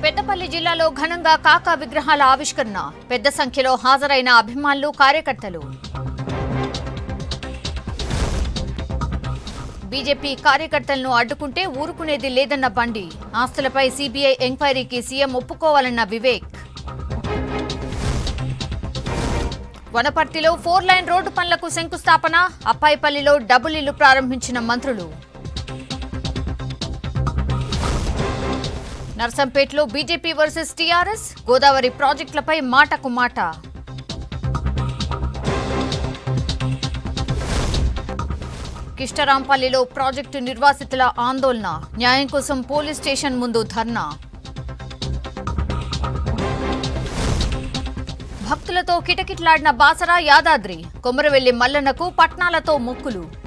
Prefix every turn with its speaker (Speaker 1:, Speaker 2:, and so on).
Speaker 1: పెద్దపల్లి జిల్లాలో ఘనంగా కాకా విగ్రహాల ఆవిష్కరణ పెద్ద సంఖ్యలో హాజరైన అభిమానులు కార్యకర్తలు బీజేపీ కార్యకర్తలను అడ్డుకుంటే ఊరుకునేది లేదన్న బండి ఆస్తులపై సీబీఐ ఎంక్వైరీకి సీఎం ఒప్పుకోవాలన్న వివేక్ వనపర్తిలో ఫోర్ లైన్ రోడ్డు పనులకు శంకుస్థాపన అప్పాయిపల్లిలో డబుల్ ఇల్లు ప్రారంభించిన మంత్రులు నర్సంపేటలో బీజేపీ వర్సెస్ టీఆర్ఎస్ గోదావరి ప్రాజెక్టులపై మాటకు మాట కిష్టరాంపల్లిలో ప్రాజెక్టు నిర్వాసితుల ఆందోళన న్యాయం కోసం పోలీస్ స్టేషన్ ముందు ధర్నా భక్తులతో కిటకిటలాడిన బాసరా యాదాద్రి కొమరవెల్లి మల్లన్నకు పట్నాలతో మొక్కులు